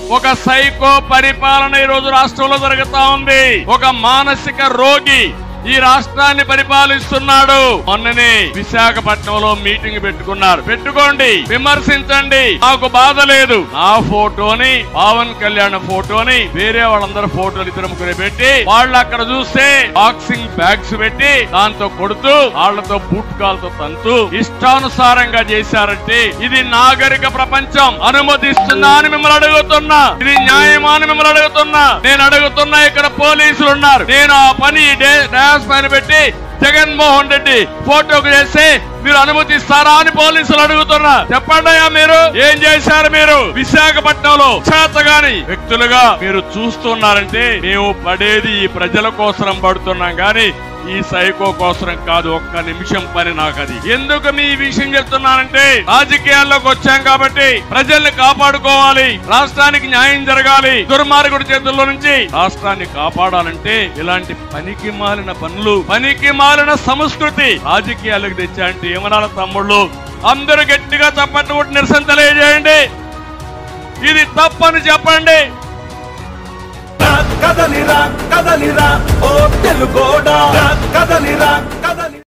ఒక సైకో పరిపాలన ఈ రోజు రాష్ట్రంలో జరుగుతా ఉంది ఒక మానసిక రోగి ఈ రాష్ట్రాన్ని పరిపాలిస్తున్నాడు మొన్ననే విశాఖపట్నంలో మీటింగ్ పెట్టుకున్నారు పెట్టుకోండి విమర్శించండి నాకు బాధ లేదు నా ఫోటోని పవన్ కళ్యాణ్ ఫోటోని వేరే వాళ్ళందరూ ఫోటోలు ఇద్దరు ముగ్గురు పెట్టి వాళ్ళు అక్కడ చూస్తే బాక్సింగ్ బ్యాగ్స్ పెట్టి దాంతో కొడుతూ వాళ్ళతో బూట్ కాల్తో తంతు ఇష్టానుసారంగా చేశారంటే ఇది నాగరిక ప్రపంచం అనుమతిస్తుందా అని మిమ్మల్ని అడుగుతున్నా ఇది న్యాయమా అని మిమ్మల్ని అడుగుతున్నా నేను అడుగుతున్నా ఇక్కడ పోలీసులు ఉన్నారు నేను ఆ పని డే- డాష్ పైన పెట్టి జగన్మోహన్ రెడ్డి ఫోటోకు చేస్తే మీరు అనుమతిస్తారా అని పోలీసులు అడుగుతున్నా చెప్పండి అయ్యా మీరు ఏం చేశారు మీరు విశాఖపట్నంలో చేతగాని వ్యక్తులుగా మీరు చూస్తున్నారంటే మేము పడేది ఈ ప్రజల కోసం పడుతున్నాం గాని ఈ సైకో కోసం కాదు ఒక్క నిమిషం పని నాకు అది ఎందుకు మీ ఈ విషయం చెప్తున్నానంటే రాజకీయాల్లోకి వచ్చాం కాబట్టి ప్రజల్ని కాపాడుకోవాలి రాష్ట్రానికి న్యాయం జరగాలి దుర్మార్గుడి చేతుల్లో నుంచి రాష్ట్రాన్ని కాపాడాలంటే ఇలాంటి పనికి మాలిన పనులు పనికి మాలిన సంస్కృతి రాజకీయాలకు తెచ్చా అంటే ఏమనాల తమ్ముళ్ళు అందరూ గట్టిగా చప్పట్లు కొట్టి నిరసన తెలియజేయండి ఇది తప్పని చెప్పండి కదలిరా కదలిరా ఓ తెలుగోడా కదలిరా కదలిరా